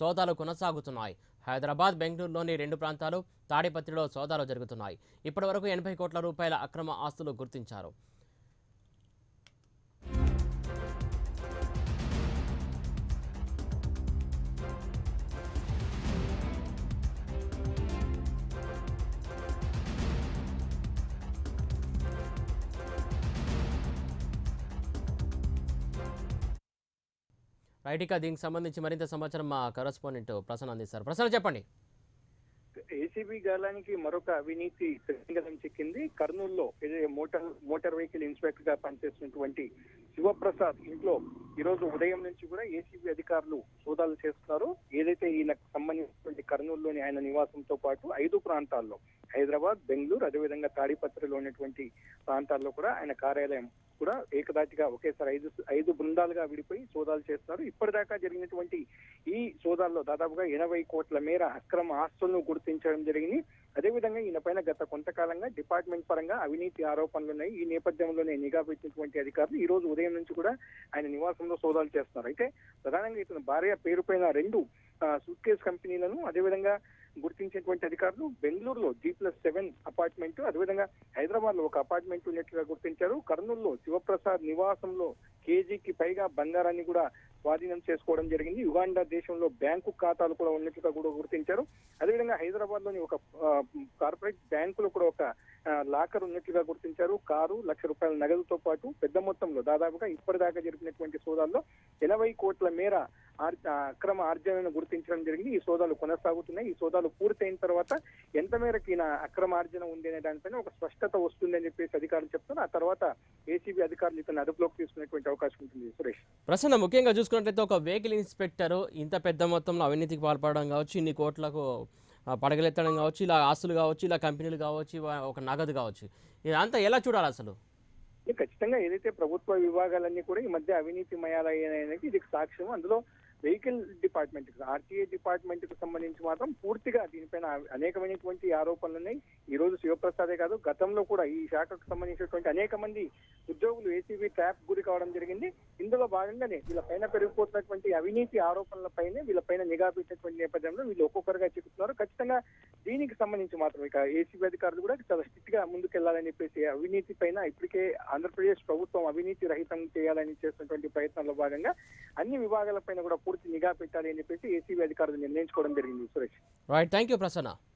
సోదాలు కొనసాగుతున్నాయి హైదరాబాద్ బెంగళూరులోని రెండు ప్రాంతాలు తాడిపత్రిలో సోదాలు జరుగుతున్నాయి ఇప్పటివరకు ఎనభై కోట్ల రూపాయల అక్రమ ఆస్తులు గుర్తించారు రైట్ ఇక దీనికి సంబంధించి మరింత సమాచారం మా కరస్పాండెంట్ ప్రసన్న అందిస్తారు ప్రసన్న చెప్పండి ఏసీబీ గాలానికి మరొక అవినీతి రంగం చిక్కింది కర్నూలులో ఇది మోటార్ మోటార్ వెహికల్ ఇన్స్పెక్టర్ గా పనిచేస్తున్నటువంటి శివప్రసాద్ ఇంట్లో ఈ రోజు ఉదయం నుంచి కూడా ఏసీబీ అధికారులు సోదాలు చేస్తున్నారు ఏదైతే ఈయనకు సంబంధించినటువంటి కర్నూలులోని ఆయన నివాసంతో పాటు ఐదు ప్రాంతాల్లో హైదరాబాద్ బెంగళూరు అదేవిధంగా తాడిపత్రిలో ఉన్నటువంటి ప్రాంతాల్లో కూడా ఆయన కార్యాలయం కూడా ఏకదాటిగా ఒకేసారి ఐదు ఐదు బృందాలుగా విడిపోయి సోదాలు చేస్తున్నారు ఇప్పటిదాకా జరిగినటువంటి ఈ సోదాల్లో దాదాపుగా ఎనభై కోట్ల మేర అక్రమ ఆస్తులను గుర్తించడం జరిగింది అదేవిధంగా ఈయన పైన గత కొంతకాలంగా డిపార్ట్మెంట్ పరంగా అవినీతి ఆరోపణలు ఉన్నాయి ఈ నేపథ్యంలోనే నిఘా పెట్టినటువంటి అధికారులు ఈ రోజు ఉదయం నుంచి కూడా ఆయన నివాసంలో సోదాలు చేస్తున్నారు అయితే ప్రధానంగా ఇతని భార్య పేరుపైన రెండు సూట్ కేస్ కంపెనీలను అదేవిధంగా గుర్తించినటువంటి అధికారులు బెంగళూరులో జీ ప్లస్ సెవెన్ అపార్ట్మెంట్ అదేవిధంగా హైదరాబాద్ లో ఒక అపార్ట్మెంట్ ఉన్నట్లుగా గుర్తించారు కర్నూలులో శివప్రసాద్ నివాసంలో కేజీకి పైగా బంగారాన్ని కూడా స్వాధీనం చేసుకోవడం జరిగింది యుగాండా దేశంలో బ్యాంకు ఖాతాలు కూడా ఉన్నట్లుగా కూడా గుర్తించారు అదేవిధంగా హైదరాబాద్ లోని ఒక ఆ, కార్పొరేట్ బ్యాంకులో కూడా ఒక ఆ, లాకర్ ఉన్నట్లుగా గుర్తించారు కారు లక్ష రూపాయల నగదుతో పాటు పెద్ద మొత్తంలో దాదాపుగా ఇప్పటిదాకా జరిపినటువంటి సోదాల్లో ఎనభై కోట్ల మేర ఆర్- ఆ, అక్రమ ఆర్జనను గుర్తించడం జరిగింది ఈ సోదాలు కొనసాగుతున్నాయి ఈ సోదాలు పూర్తయిన తర్వాత ఎంత మేరకు ఈయన అక్రమ ఆర్జన ఉంది అనే దానిపైన ఒక స్పష్టత వస్తుందని చెప్పేసి అధికారులు చెప్తున్నారు ఆ తర్వాత ఏసీబీ అధికారులు ఇతను అదుపులోకి తీసుకునేటువంటి అవకాశం ఉంటుంది సురేష్ ప్రసన్న ముఖ్యంగా చూసుకున్నట్లయితే ఒక వెహికల్ ఇన్స్పెక్టర్ ఇంత పెద్ద మొత్తంలో అవినీతికి పాల్పడడం కావచ్చు ఇన్ని కోట్లకు ఆ, పడగలెత్తడం కావచ్చు ఇలా ఆస్తులు కావచ్చు ఇలా కంపెనీలు కావచ్చు ఇవా- ఒక నగదు కావచ్చు ఇదంతా ఎలా చూడాలి అసలు ఇది ఖచ్చితంగా ఏదైతే ప్రభుత్వ విభాగాలన్నీ కూడా ఈ మధ్య అవినీతి మయాలయ్యాయనేది ఇది సాక్ష్యం అందులో వెహికల్ డిపార్ట్మెంట్ ఆర్టీఏ డిపార్ట్మెంట్ కు సంబంధించి మాత్రం పూర్తిగా దీనిపైన అనేకమైనటువంటి ఆరోపణలు ఉన్నాయి ఈ రోజు శివప్రసాదే కాదు గతంలో కూడా ఈ శాఖకు సంబంధించినటువంటి అనేక మంది ఉద్యోగులు ఏసీబీ ట్రాప్ గురి కావడం జరిగింది ఇందులో భాగంగానే వీళ్ళపైన పెరిగిపోతున్నటువంటి అవినీతి ఆరోపణలపైనే వీళ్ళపైన నిఘా పెట్టినటువంటి నేపథ్యంలో వీళ్ళు ఒక్కొక్కరుగా చిక్కుతున్నారు ఖచ్చితంగా దీనికి సంబంధించి మాత్రం ఇక ఏసీబీ అధికారులు కూడా చాలా స్ట్రిక్ట్ గా ముందుకెళ్లాలని చెప్పేసి అవినీతి పైన ఇప్పటికే ఆంధ్రప్రదేశ్ ప్రభుత్వం అవినీతి రహితం చేయాలని చేస్తున్నటువంటి ప్రయత్నంలో భాగంగా అన్ని విభాగాలపైన కూడా పూర్తి నిఘా పెట్టాలి అని చెప్పేసి ఏసీబీ అధికారులు నిర్ణయించుకోవడం జరిగింది Suresh right thank you Prasanna